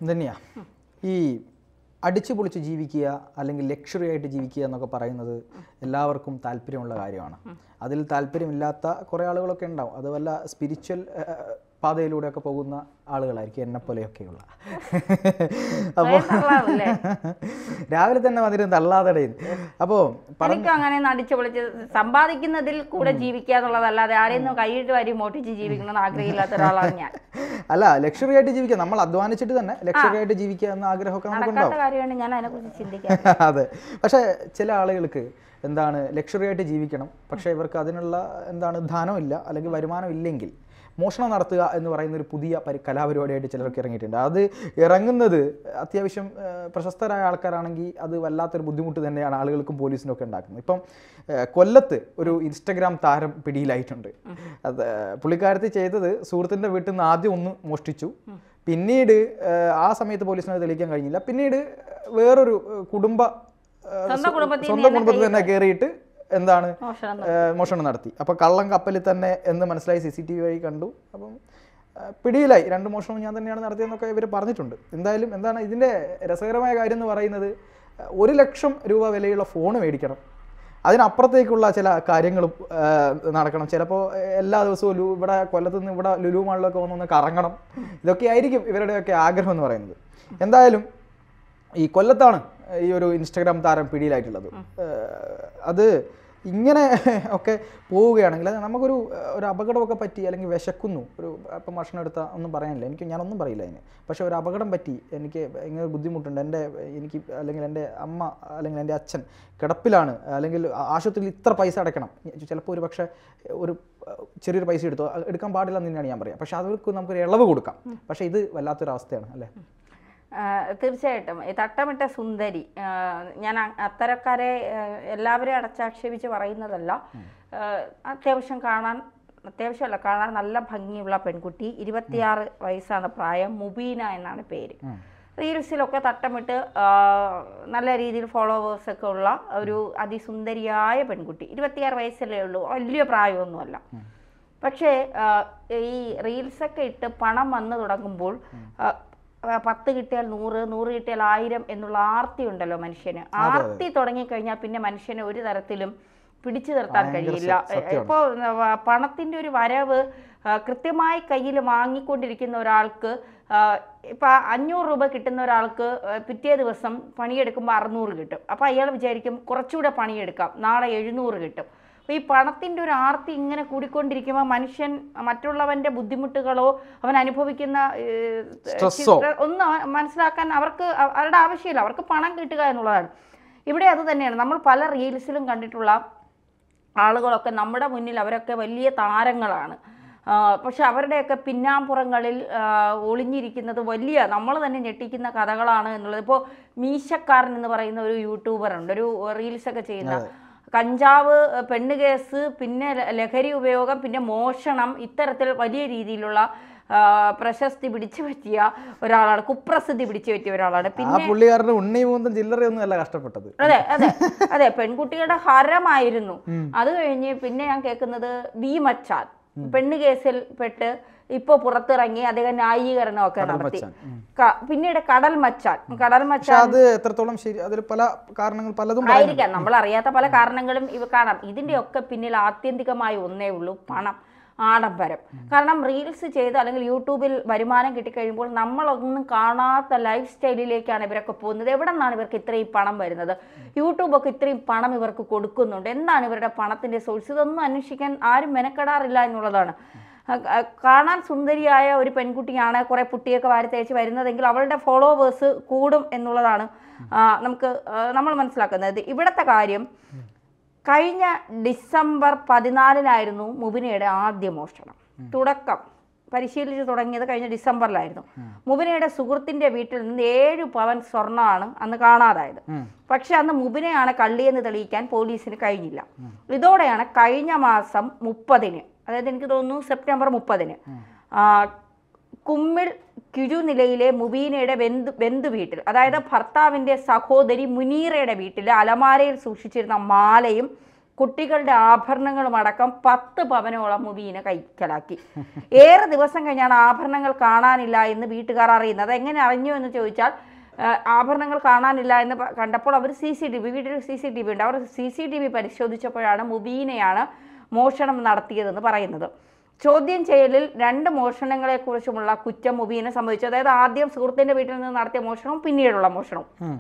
തന്നെയാ ഈ അടിച്ചു പൊളിച്ച് ജീവിക്കുക അല്ലെങ്കിൽ ലക്ഷറി ആയിട്ട് ജീവിക്കുക എന്നൊക്കെ പറയുന്നത് എല്ലാവർക്കും താല്പര്യമുള്ള കാര്യമാണ് അതിൽ താല്പര്യമില്ലാത്ത കുറേ ആളുകളൊക്കെ ഉണ്ടാവും അത് വല്ല സ്പിരിച്വൽ പാതയിലൂടെയൊക്കെ പോകുന്ന ആളുകളായിരിക്കും എന്നെ പോലെയൊക്കെയുള്ള അപ്പോൾ സ്വയം തള്ളാറില്ലേ? രാവിലെ തന്നെ വന്നിട്ട് തള്ളാതെ അപ്പോൾ എനിക്കും അങ്ങനെ നടിച്ചു പൊളിച്ച് സമ്പാദിക്കുന്നതിൽ കൂടെ ജീവിക്കുക എന്നുള്ളതല്ലാതെ ആരെയും കൈയിട്ട് വരി മോട്ടിച്ച് ജീവിക്കണമെന്ന് ആഗ്രഹമില്ലാത്ത ഒരാളാണ് ഞാൻ അല്ല ലക്ഷറി ആയിട്ട് ജീവിക്കുക നമ്മൾ അധ്വാനിച്ചിട്ട് തന്നെ ലക്ഷറി ആയിട്ട് ജീവിക്കുക എന്ന ആഗ്രഹമൊക്കെ നമുക്കുണ്ടാവും നടക്കാത്ത കാര്യമാണ് ഞാൻ അതിനെക്കുറിച്ച് ചിന്തിക്കാൻ അതെ പക്ഷേ ചില ആളുകൾക്ക് എന്താണ് ലക്ഷറി ആയിട്ട് ജീവിക്കണം പക്ഷേ ഇവർക്ക് അതിനുള്ള എന്താണ് ധനമില്ല അല്ലെങ്കിൽ വരുമാനം ഇല്ലെങ്കിൽ മോഷണം നടത്തുക എന്ന് പറയുന്ന ഒരു പുതിയ പരി കലാപരിപാടിയായിട്ട് ചിലർക്ക് ഇറങ്ങിയിട്ടുണ്ട് അത് ഇറങ്ങുന്നത് അത്യാവശ്യം ആ, പ്രശസ്തരായ ആൾക്കാരാണെങ്കിൽ അത് വല്ലാത്തൊരു ബുദ്ധിമുട്ട് തന്നെയാണ് ആളുകൾക്കും പോലീസിനും ഒക്കെ ഉണ്ടാക്കുന്നത് ഇപ്പം ആ, കൊല്ലത്ത് ഒരു ഇൻസ്റ്റഗ്രാം താരം പിടിയിലായിട്ടുണ്ട് അത് പുള്ളിക്കാരത്തി ചെയ്തത് സുഹൃത്തിൻ്റെ വീട്ടിൽ നിന്ന് ആദ്യം ഒന്ന് മോഷ്ടിച്ചു പിന്നീട് ആ, ആ സമയത്ത് പോലീസിന് അത് തെളിയിക്കാൻ കഴിഞ്ഞില്ല പിന്നീട് വേറൊരു ആ, കുടുംബ ആ, സ്വന്തം കുടുംബത്തിൽ സ്വന്തം കുടുംബത്തിൽ തന്നെ കയറിയിട്ട് എന്താണ് മോഷണം ഏ, മോഷണം നടത്തി അപ്പോൾ കള്ളം കപ്പലിൽ തന്നെ എന്ന് മനസ്സിലായി സി സി ടി വി വഴി കണ്ടു അപ്പം ആ, പിടിയിലായി രണ്ട് മോഷണം ഞാൻ തന്നെയാണ് നടത്തിയതെന്നൊക്കെ ഇവർ പറഞ്ഞിട്ടുണ്ട് എന്തായാലും എന്താണ് ഇതിൻ്റെ രസകരമായ കാര്യം എന്ന് പറയുന്നത് ആ, ഒരു ലക്ഷം രൂപ വിലയുള്ള ഫോൺ മേടിക്കണം അതിനപ്പുറത്തേക്കുള്ള ചില കാര്യങ്ങളും ആ, നടക്കണം ചിലപ്പോൾ എല്ലാ ദിവസവും ലു ഇവിടെ കൊല്ലത്ത് നിന്ന് ഇവിടെ ലുലു മാളിലൊക്കെ വന്നൊന്ന് കറങ്ങണം ഇതൊക്കെ ആയിരിക്കും ഇവരുടെയൊക്കെ ആഗ്രഹം എന്ന് പറയുന്നത് എന്തായാലും ഈ കൊല്ലത്താണ് ഈ ഒരു ഇൻസ്റ്റഗ്രാം താരം പിടിയിലായിട്ടുള്ളത് ഏഹ് അത് ഇങ്ങനെ ഒക്കെ പോവുകയാണെങ്കിൽ അത് നമുക്കൊരു ഏഹ് ഒരു അപകടമൊക്കെ പറ്റി അല്ലെങ്കിൽ വിശക്കുന്നു ഒരു ഇപ്പം ഭക്ഷണം എടുത്താൽ ഒന്നും പറയാനില്ല എനിക്ക് ഞാനൊന്നും പറയില്ല അതിന് പക്ഷേ ഒരു അപകടം പറ്റി എനിക്ക് ഇങ്ങനെ ഒരു ബുദ്ധിമുട്ടുണ്ട് എൻ്റെ എനിക്ക് അല്ലെങ്കിൽ എൻ്റെ അമ്മ അല്ലെങ്കിൽ എൻ്റെ അച്ഛൻ കിടപ്പിലാണ് അല്ലെങ്കിൽ ആ- ആശുപത്രിയിൽ ഇത്ര പൈസ അടയ്ക്കണം ചിലപ്പോൾ ഒരു പക്ഷേ ഒരു ഏഹ് ചെറിയൊരു പൈസ എടുത്തോ അത് എടുക്കാൻ പാടില്ല എന്ന് തന്നെയാണ് ഞാൻ പറയാം പക്ഷേ അവർക്ക് നമുക്കൊരു ഇളവ് കൊടുക്കാം പക്ഷേ ഇത് വല്ലാത്തൊരു അവസ്ഥയാണ് അല്ലേ ആ, തീർച്ചയായിട്ടും ഈ തട്ടമിട്ട സുന്ദരി ആ, ഞാൻ അ- അത്തരക്കാരെ ആ, എല്ലാവരെയും അടച്ചാക്ഷേപിച്ച് പറയുന്നതല്ല ആ, അത്യാവശ്യം കാണാൻ അത്യാവശ്യമല്ല കാണാൻ നല്ല ഭംഗിയുള്ള പെൺകുട്ടി ഇരുപത്തിയാറ് വയസ്സാണ് പ്രായം മുബീന എന്നാണ് പേര് റീൽസിലൊക്കെ തട്ടമിട്ട് ആ, നല്ല രീതിയിൽ ഫോളോവേഴ്സ് ഒക്കെ ഉള്ള ഒരു അതിസുന്ദരിയായ പെൺകുട്ടി ഇരുപത്തിയാറ് വയസ്സല്ലേ ഉള്ളൂ വലിയ പ്രായമൊന്നുമല്ല പക്ഷേ ആ, ഈ റീൽസൊക്കെ ഇട്ട് പണം വന്നു തുടങ്ങുമ്പോൾ ആ, ആ, പത്ത് കിട്ടിയാൽ നൂറ് നൂറ് കിട്ടിയാൽ ആയിരം എന്നുള്ള ആർത്തി ഉണ്ടല്ലോ മനുഷ്യന് ആർത്തി തുടങ്ങിക്കഴിഞ്ഞാൽ പിന്നെ മനുഷ്യന് ഒരു തരത്തിലും പിടിച്ചു നിർത്താൻ കഴിയില്ല ഇപ്പോൾ പണത്തിന്റെ ഒരു വരവ് ആ, കൃത്യമായി കയ്യിൽ വാങ്ങിക്കൊണ്ടിരിക്കുന്ന ഒരാൾക്ക് ആ, ഇപ്പൊ അഞ്ഞൂറ് രൂപ കിട്ടുന്ന ഒരാൾക്ക് ആ, പിറ്റേ ദിവസം പണിയെടുക്കുമ്പോൾ അറുന്നൂറ് കിട്ടും അപ്പോൾ അയാൾ വിചാരിക്കും കുറച്ചുകൂടെ പണിയെടുക്കാം നാളെ എഴുന്നൂറ് കിട്ടും അപ്പോൾ ഈ പണത്തിൻ്റെ ഒരു ആർത്തി ഇങ്ങനെ കൂടിക്കൊണ്ടിരിക്കുമ്പോൾ മനുഷ്യൻ മറ്റുള്ളവൻ്റെ ബുദ്ധിമുട്ടുകളോ അവൻ അനുഭവിക്കുന്ന ഏഹ്, സ്ട്രെസ്സോ? ചിത്ര- ഒന്നും അവ- മനസ്സിലാക്കാൻ അവർക്ക് അവ- അവരുടെ ആവശ്യമില്ല അവർക്ക് പണം കിട്ടുക എന്നുള്ളതാണ് ഇവിടെ അത് തന്നെയാണ് നമ്മൾ പല റീൽസിലും കണ്ടിട്ടുള്ള ആളുകളൊക്കെ നമ്മുടെ മുന്നിൽ അവരൊക്കെ വലിയ താരങ്ങളാണ് ആ, പക്ഷെ അവരുടെയൊക്കെ പിന്നാമ്പുറങ്ങളിൽ ആ, ഒളിഞ്ഞിരിക്കുന്നത് വലിയ നമ്മൾ തന്നെ ഞെട്ടിക്കുന്ന കഥകളാണ് എന്നുള്ളത് ഇപ്പോൾ മീശക്കാരൻ എന്ന് പറയുന്ന ഒരു യൂട്യൂബർ ഉണ്ട് ഒരു റീൽസ് ഒക്കെ ചെയ്യുന്ന കഞ്ചാവ് പെണ്ണ് കേസ് പിന്നെ ല- ലഹരി ഉപയോഗം പിന്നെ മോഷണം ഇത്തരത്തിൽ വലിയ രീതിയിലുള്ള ആ, പ്രശസ്തി പിടിച്ചു പറ്റിയ ഒരാളാണ് കുപ്രസിദ്ധി പിടിച്ചു പറ്റിയ ഒരാളാണ് ആ പിന്നെ പുള്ളിക്കാരന് ഉണ്ണി മൂന്നും ചില്ലറയൊന്നും അല്ല കഷ്ടപ്പെട്ടത് അതെ അതെ അതെ പെൺകുട്ടികളുടെ ഹരമായിരുന്നു അത് കഴിഞ്ഞ് പിന്നെ ഞാൻ കേൾക്കുന്നത് ബി മച്ചാൻ പെണ്ണ് കേസിൽ പെട്ട് ഇപ്പൊ പുറത്തിറങ്ങി അദ്ദേഹം ന്യായീകരണമൊക്കെ നടത്തി മച്ചാൻ, ക- പിന്നീട് കടൽ മച്ചാൻ കടൽ പക്ഷെ മച്ചാൻ അത് എത്രത്തോളം ശരി അതിൽ പല കാരണങ്ങൾ പലതും പറയുന്നുണ്ട്. ആയിരിക്കാം നമ്മൾ അറിയാത്ത പല കാരണങ്ങളും ഇവ കാണാം ഇതിന്റെ ഒക്കെ പിന്നിൽ ആത്യന്തികമായി ഒന്നേ ഉള്ളൂ പണം ആഡംബരം കാരണം റീൽസ് ചെയ്ത് അല്ലെങ്കിൽ യൂട്യൂബിൽ വരുമാനം കിട്ടിക്കഴിയുമ്പോൾ നമ്മളൊന്നും കാണാത്ത ലൈഫ് സ്റ്റൈലിലേക്കാണ് ഇവരൊക്കെ പോകുന്നത് എവിടെ നിന്നാണ് ഇവർക്ക് ഇത്രയും പണം വരുന്നത് യൂട്യൂബൊക്കെ ഇത്രയും പണം ഇവർക്ക് കൊടുക്കുന്നുണ്ട് എന്താണ് ഇവരുടെ പണത്തിന്റെ സോഴ്സ് ഇതൊന്നും അന്വേഷിക്കാൻ ആരും മെനക്കെടാറില്ല എന്നുള്ളതാണ് അഹ് അഹ് കാണാൻ സുന്ദരിയായ ഒരു പെൺകുട്ടിയാണ് കുറെ പുട്ടിയൊക്കെ വാരിത്തേച്ച് വരുന്നതെങ്കിൽ അവളുടെ ഫോളോവേഴ്സ് കൂടും എന്നുള്ളതാണ് ആ, നമുക്ക് ആ, നമ്മൾ മനസ്സിലാക്കുന്നത് ഇവിടുത്തെ കാര്യം കഴിഞ്ഞ ഡിസംബർ പതിനാലിനായിരുന്നു മുബിനയുടെ ആദ്യ മോഷണം തുടക്കം പരിശീലിച്ച് തുടങ്ങിയത് കഴിഞ്ഞ ഡിസംബറിലായിരുന്നു മുബിനയുടെ സുഹൃത്തിന്റെ വീട്ടിൽ നിന്ന് ഏഴ് പവൻ സ്വർണ്ണമാണ് അന്ന് കാണാതായത് പക്ഷെ അന്ന് മുബിനെയാണ് കള്ളിയെന്ന് തെളിയിക്കാൻ പോലീസിന് കഴിഞ്ഞില്ല ഇതോടെയാണ് കഴിഞ്ഞ മാസം മുപ്പതിന് അതായത് എനിക്ക് തോന്നുന്നു സെപ്റ്റംബർ മുപ്പതിന് കുമ്മിൾ കിഴുനിലയിലെ മുബീനയുടെ ബന്ധു ബന്ധു വീട്ടിൽ അതായത് ഭർത്താവിൻ്റെ സഹോദരി മുനീറയുടെ വീട്ടിൽ അലമാരയിൽ സൂക്ഷിച്ചിരുന്ന മാലയും കുട്ടികളുടെ ആഭരണങ്ങളും അടക്കം പത്ത് പവനോളം മുബീനെ കൈക്കലാക്കി ഏറെ ദിവസം കഴിഞ്ഞാണ് ആഭരണങ്ങൾ കാണാനില്ല എന്ന് വീട്ടുകാർ അറിയുന്നത് അതെങ്ങനെ അറിഞ്ഞു എന്ന് ചോദിച്ചാൽ ആ, ആഭരണങ്ങൾ കാണാനില്ല എന്ന് പ- കണ്ടപ്പോൾ അവർ സി സി ടി വി വീട്ടിൽ സി സി ടി വി ഉണ്ട് അവർ സി സി ടി വി പരിശോധിച്ചപ്പോഴാണ് മുബീനെയാണ് മോഷണം നടത്തിയതെന്ന് പറയുന്നത് ചോദ്യം ചെയ്യലിൽ രണ്ട് മോഷണങ്ങളെക്കുറിച്ചുമുള്ള കുറ്റം മുബീനെ സംബന്ധിച്ചു അതായത് ആദ്യം സുഹൃത്തിൻ്റെ വീട്ടിൽ നിന്ന് നടത്തിയ മോഷണവും പിന്നീടുള്ള മോഷണവും ഉം.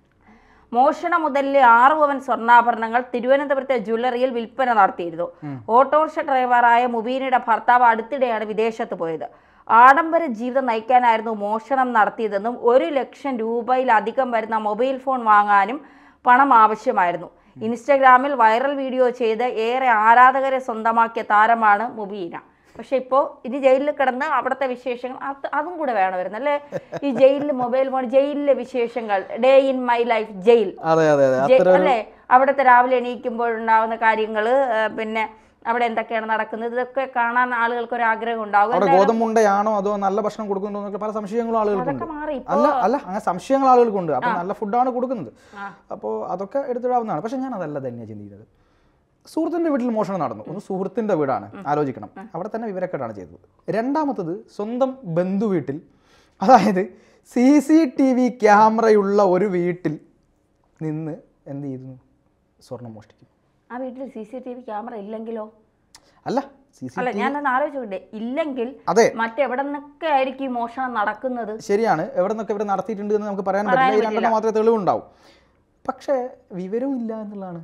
മോഷണ മുതലിലെ ആറ് പവൻ സ്വർണ്ണാഭരണങ്ങൾ തിരുവനന്തപുരത്തെ ജ്വല്ലറിയിൽ വിൽപ്പന നടത്തിയിരുന്നു ഓട്ടോറിക്ഷ ഡ്രൈവറായ മുബീനയുടെ ഭർത്താവ് അടുത്തിടെയാണ് വിദേശത്ത് പോയത് ആഡംബര ജീവിതം നയിക്കാനായിരുന്നു മോഷണം നടത്തിയതെന്നും ഒരു ലക്ഷം രൂപയിലധികം വരുന്ന മൊബൈൽ ഫോൺ വാങ്ങാനും പണം ആവശ്യമായിരുന്നു ഇൻസ്റ്റഗ്രാമിൽ വൈറൽ വീഡിയോ ചെയ്ത് ഏറെ ആരാധകരെ സ്വന്തമാക്കിയ താരമാണ് മുബീന പക്ഷെ ഇപ്പോൾ ഇനി ജയിലിൽ കിടന്ന് അവിടുത്തെ വിശേഷങ്ങൾ അത് അതും കൂടെ വേണമായിരുന്നു അല്ലേ ഈ ജയിലിൽ മൊബൈൽ ഫോൺ ജയിലിലെ വിശേഷങ്ങൾ day in my life jail അതെ അതെ അതെ ജെ- അത്ര അല്ലേ അവിടുത്തെ രാവിലെ എണീക്കുമ്പോഴുണ്ടാവുന്ന കാര്യങ്ങൾ പിന്നെ അവിടെ എന്തൊക്കെയാണ് നടക്കുന്നത് ഇതൊക്കെ കാണാൻ ആളുകൾക്ക് ഒരു ആഗ്രഹം ഉണ്ടാകും അവിടെ ഗോതമ്പുണ്ടയാണോ അതോ നല്ല ഭക്ഷണം കൊടുക്കുന്നുണ്ടോ എന്നൊക്കെ പല സംശയങ്ങളും ആളുകൾക്കുണ്ട് അതൊക്കെ മാറി ഇപ്പൊ അല്ല അല്ല അങ്ങനെ സംശയങ്ങൾ ആളുകൾക്കുണ്ട് അപ്പൊ നല്ല ഫുഡാണ് കൊടുക്കുന്നത് ആ. അപ്പോൾ അതൊക്കെ എടുത്തിടാവുന്നതാണ് പക്ഷെ ഞാൻ അതല്ല തന്നെയാണ് ചിന്തിക്കുന്നത് സുഹൃത്തിന്റെ വീട്ടിൽ മോഷണം നടന്നു ഒന്ന് സുഹൃത്തിന്റെ വീടാണ് ആലോചിക്കണം അവിടെ തന്നെ വിവരക്കേടാണ് ചെയ്തത് രണ്ടാമത്തത് സ്വന്തം ബന്ധു വീട്ടിൽ അതായത് സി സി ടി വി ക്യാമറയുള്ള ഒരു വീട്ടിൽ നിന്ന് എന്ത് ചെയ്യുന്നു സ്വർണം മോഷ്ടിക്കും ആ വീട്ടിൽ C C T V camera ഇല്ലെങ്കിലോ അല്ല സി സി അല്ല ഞാനൊന്ന് ആലോചിച്ചോട്ടെ ഇല്ലെങ്കിൽ അതെ മറ്റെവിടെ നിന്നൊക്കെ ആയിരിക്കും ഈ മോഷണം നടക്കുന്നത് ശരിയാണ് എവിടെ നിന്നൊക്കെ ഇവിടെ നടത്തിയിട്ടുണ്ട് എന്ന് നമുക്ക് പറയാൻ പറ്റില്ല ഈ രണ്ടെണ്ണം മാത്രമേ തെളിവുണ്ടാവും പക്ഷേ വിവരവും ഇല്ല എന്നുള്ളതാണ്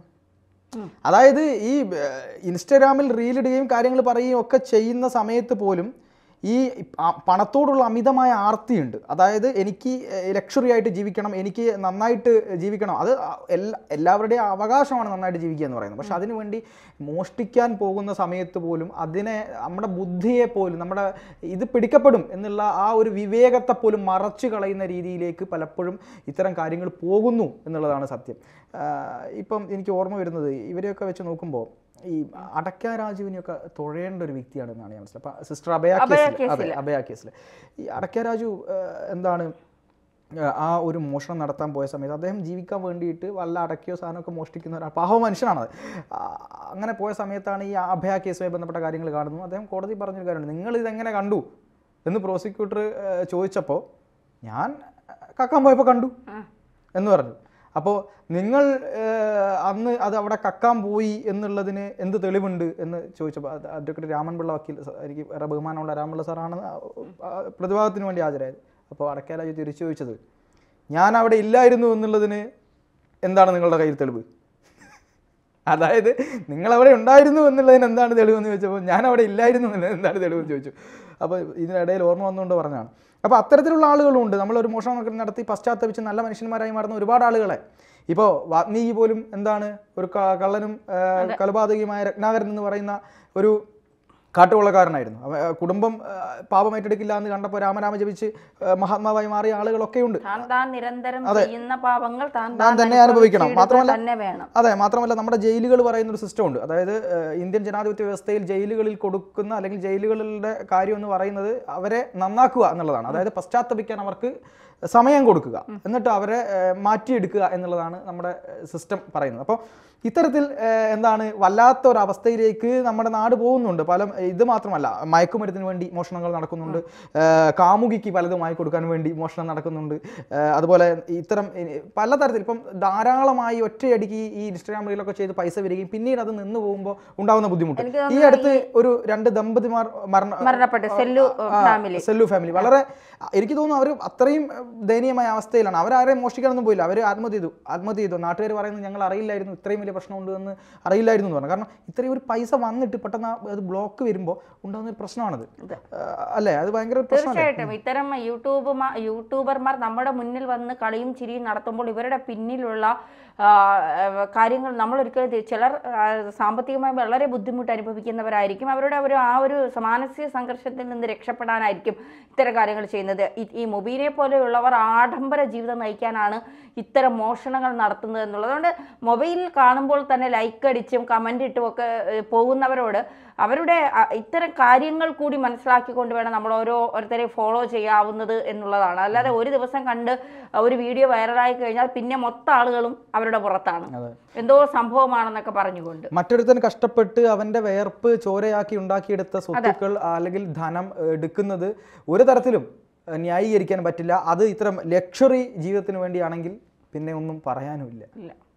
അതായത് ഈ ഏർ, ഇൻസ്റ്റഗ്രാമിൽ റീലിടുകയും കാര്യങ്ങൾ പറയുകയും ഒക്കെ ചെയ്യുന്ന സമയത്ത് പോലും ഈ ആ- പണത്തോടുള്ള അമിതമായ ആർത്തിയുണ്ട് അതായത് എനിക്ക് ലക്ഷറി ആയിട്ട് ജീവിക്കണം എനിക്ക് നന്നായിട്ട് ജീവിക്കണം അത് എല്ലാ എല്ലാവരുടെയും അവകാശമാണ് നന്നായിട്ട് ജീവിക്കുക എന്ന് പറയുന്നത് പക്ഷെ അതിനു വേണ്ടി മോഷ്ടിക്കാൻ പോകുന്ന സമയത്ത് പോലും അതിനെ നമ്മുടെ ബുദ്ധിയെ പോലും നമ്മുടെ ഇത് പിടിക്കപ്പെടും എന്നുള്ള ആ ഒരു വിവേകത്തെ പോലും മറച്ചു കളയുന്ന രീതിയിലേക്ക് പലപ്പോഴും ഇത്തരം കാര്യങ്ങൾ പോകുന്നു എന്നുള്ളതാണ് സത്യം ആഹ് ഇപ്പം എനിക്ക് ഓർമ്മ വരുന്നത് ഇവരെയൊക്കെ വെച്ച് നോക്കുമ്പോൾ ഈ അടക്ക രാജുവിനെയൊക്കെ തുഴയേണ്ട ഒരു വ്യക്തിയാണ് എന്നാണ് ഞാൻ മനസ്സിലായത് അപ്പം സിസ്റ്റർ അഭയ അഭയ കേസിൽ അതെ അഭയ കേസിൽ ഈ അടക്ക രാജു ആഹ് എന്താണ് ആഹ് ആ ഒരു മോഷണം നടത്താൻ പോയ സമയത്ത് അദ്ദേഹം ജീവിക്കാൻ വേണ്ടിയിട്ട് വല്ല അടക്കയോ സാധനമൊക്കെ മോഷ്ടിക്കുന്ന ഒരു പാവ മനുഷ്യനാണത് ആഹ് അങ്ങനെ പോയ സമയത്താണ് ഈ അഭയ കേസുമായി ബന്ധപ്പെട്ട കാര്യങ്ങൾ കാണുന്നു അദ്ദേഹം കോടതി പറഞ്ഞൊരു കാര്യമുണ്ട് നിങ്ങൾ ഇതെങ്ങനെ കണ്ടു എന്ന് പ്രോസിക്യൂട്ടർ ചോദിച്ചപ്പോൾ ഞാൻ കക്കാൻ പോയപ്പോൾ കണ്ടു എന്ന് പറഞ്ഞു അപ്പോൾ നിങ്ങൾ ഏഹ്, അന്ന് അത് അവിടെ കക്കാൻ പോയി എന്നുള്ളതിന് എന്ത് തെളിവുണ്ട് എന്ന് ചോദിച്ചപ്പോൾ അത് അഡ്വക്കേറ്റ് രാമൻപിള്ള വക്കീൽ സ- എനിക്ക് ഏറെ ബഹുമാനമുള്ള രാമൻപിള്ള സാറാണ് ആ- ആ പ്രതിഭാഗത്തിന് വേണ്ടി ഹാജരായത് അപ്പോൾ അടക്കേരാജ് തിരിച്ചു ചോദിച്ചത് ഞാൻ അവിടെ ഇല്ലായിരുന്നു എന്നുള്ളതിന് എന്താണ് നിങ്ങളുടെ കയ്യിൽ തെളിവ് അതായത് നിങ്ങൾ അവിടെ ഉണ്ടായിരുന്നു എന്നുള്ളതിന് എന്താണ് തെളിവെന്ന് ചോദിച്ചപ്പോൾ ഞാൻ അവിടെ ഇല്ലായിരുന്നു എന്നുള്ളതിന് എന്താണ് തെളിവെന്ന് ചോദിച്ചു അപ്പോൾ ഇതിനിടയിൽ ഓർമ്മ വന്നുകൊണ്ട് പറഞ്ഞാണ് അപ്പോൾ അത്തരത്തിലുള്ള ആളുകളും ഉണ്ട് നമ്മളൊരു മോഷണം ഒക്കെ നടത്തി പശ്ചാത്തപിച്ച് നല്ല മനുഷ്യന്മാരായി മാറുന്ന ഒരുപാട് ആളുകളെ ഇപ്പോൾ വാത്മീകി പോലും എന്താണ് ഒരു ക- കള്ളനും ആ, കൊലപാതകിയുമായ രത്നാകരൻ എന്ന് പറയുന്ന ഒരു കാട്ടുകൊള്ളക്കാരനായിരുന്നു അവ- കുടുംബം ആ, പാപം ഏറ്റെടുക്കില്ല എന്ന് കണ്ടപ്പോൾ രാമരാമ ജപിച്ച് ആ, മഹാത്മാവായി മാറിയ ആളുകളൊക്കെ ഉണ്ട് താൻ താൻ നിരന്തരം ചെയ്യുന്ന പാപങ്ങൾ താൻ താൻ തന്നെ അനുഭവിക്കണം. അനുഭവിച്ചിടുക മാത്രമല്ല- തന്നെ വേണം അതെ മാത്രമല്ല നമ്മുടെ ജയിലുകൾ പറയുന്ന ഒരു സിസ്റ്റം ഉണ്ട് അതായത് ഏഹ്, ഇന്ത്യൻ ജനാധിപത്യ വ്യവസ്ഥയിൽ ജയിലുകളിൽ കൊടുക്കുന്ന അല്ലെങ്കിൽ ജയിലുകളുടെ കാര്യം എന്ന് പറയുന്നത് അവരെ നന്നാക്കുക എന്നുള്ളതാണ് അതായത് പശ്ചാത്തപിക്കാൻ അവർക്ക് സമയം കൊടുക്കുക എന്നിട്ട് അവരെ ഏഹ്, മാറ്റിയെടുക്കുക എന്നുള്ളതാണ് നമ്മുടെ സിസ്റ്റം പറയുന്നത് അപ്പോൾ ഇത്തരത്തിൽ ഏഹ്, എന്താണ് വല്ലാത്ത ഒരു അവസ്ഥയിലേക്ക് നമ്മുടെ നാട് പോകുന്നുണ്ട് പല ഇത് മാത്രമല്ല മയക്കുമരുന്നിന് വേണ്ടി മോഷണങ്ങൾ നടക്കുന്നുണ്ട് ഏഹ്, കാമുകിക്ക് പലതും വാങ്ങി കൊടുക്കാൻ വേണ്ടി മോഷണം നടക്കുന്നുണ്ട് ഏഹ്, അതുപോലെ ഇത്തരം ഇ- പലതരത്തിൽ ഇപ്പം ധാരാളമായി ഒറ്റയടിക്ക് ഈ ഇൻസ്റ്റാഗ്രാം റീലൊക്കെ ചെയ്ത് പൈസ വരികയും പിന്നീട് അത് നിന്ന് പോകുമ്പോൾ ഉണ്ടാകുന്ന ബുദ്ധിമുട്ട് എനിക്ക് ഈ അടുത്ത് ഒരു രണ്ട് ദമ്പതിമാർ മരണ മരണപ്പെട്ടു സെല്ലു ഫാമിലി സെല്ലു ഫാമിലി വളരെ എനിക്ക് തോന്നുന്നു അവർ അത്രയും ഏഹ്, ദയനീയമായ അവസ്ഥയിലാണ് അവരാരെയും മോഷ്ടിക്കാനൊന്നും പോയില്ല അവർ ആത്മഹത്യ ചെയ്തു ആത്മഹത്യ ചെയ്തു നാട്ടുകാർ പറയുന്നത് ഞങ്ങൾ അറിയില്ലായിരുന്നു ഇത്രയും വലിയ പ്രശ്നമുണ്ട് എന്ന് അറിയില്ലായിരുന്നു എന്ന് പറഞ്ഞു കാരണം ഇത്രയും ഒരു പൈസ വന്നിട്ട് പെട്ടെന്ന് ആ- അത് ബ്ലോക്ക് വരുമ്പോൾ ഉണ്ടാകുന്ന ഒരു പ്രശ്നമാണത് ഏഹ്, അല്ലേ അത് ഭയങ്കര ഒരു പ്രശ്നമല്ലേ തീർച്ചയായിട്ടും ഇത്തരം യൂട്യൂബ് യൂട്യൂബർമാർ നമ്മുടെ മുന്നിൽ വന്ന് കളിയും ചിരിയും നടത്തുമ്പോൾ ഇവരുടെ പിന്നിലുള്ള ആ, ആ, കാര്യങ്ങൾ നമ്മൾ ഒരിക്കലും തി- ചിലർ ആ, സാമ്പത്തികമായി വളരെ ബുദ്ധിമുട്ട് അനുഭവിക്കുന്നവരായിരിക്കും അവരുടെ ഒരു ആ ഒരു മാനസിക സംഘർഷത്തിൽ നിന്ന് രക്ഷപ്പെടാനായിരിക്കും ഇത്തരം കാര്യങ്ങൾ ചെയ്യുന്നത് ഈ- ഈ മൊബീനെ പോലെയുള്ളവർ ആഡംബര ജീവിതം നയിക്കാനാണ് ഇത്തരം മോഷണങ്ങൾ നടത്തുന്നത് എന്നുള്ളത് അതുകൊണ്ട് മൊബൈലിൽ കാണുമ്പോൾ തന്നെ ലൈക്ക് അടിച്ചും കമൻ്റ് ഇട്ടും ഒക്കെ ഏഹ്, പോകുന്നവരോട് അവരുടെ അ- ഇത്തരം കാര്യങ്ങൾ കൂടി മനസ്സിലാക്കിക്കൊണ്ട് വേണം നമ്മൾ ഓരോ ഓരോരുത്തരെ ഫോളോ ചെയ്യാവുന്നത് എന്നുള്ളതാണ് അല്ലാതെ ഒരു ദിവസം കണ്ട് ഒരു വീഡിയോ വൈറലായി കഴിഞ്ഞാൽ പിന്നെ മൊത്തം ആളുകളും അവരുടെ പുറത്താണ് അതെ എന്തോ സംഭവമാണെന്നൊക്കെ പറഞ്ഞുകൊണ്ട് മറ്റൊരുത്തൻ കഷ്ടപ്പെട്ട് അവന്റെ വേർപ്പ് ചോരയാക്കി ഉണ്ടാക്കിയെടുത്ത സ്വത്തുക്കൾ അല്ലെങ്കിൽ ധനം ഏഹ്, എടുക്കുന്നത് ഒരു തരത്തിലും ഏഹ്, ന്യായീകരിക്കാൻ പറ്റില്ല അത് ഇത്തരം ലക്ഷറി ജീവിതത്തിന് വേണ്ടിയാണെങ്കിൽ പിന്നെ ഒന്നും പറയാനുമില്ല ഇല്ല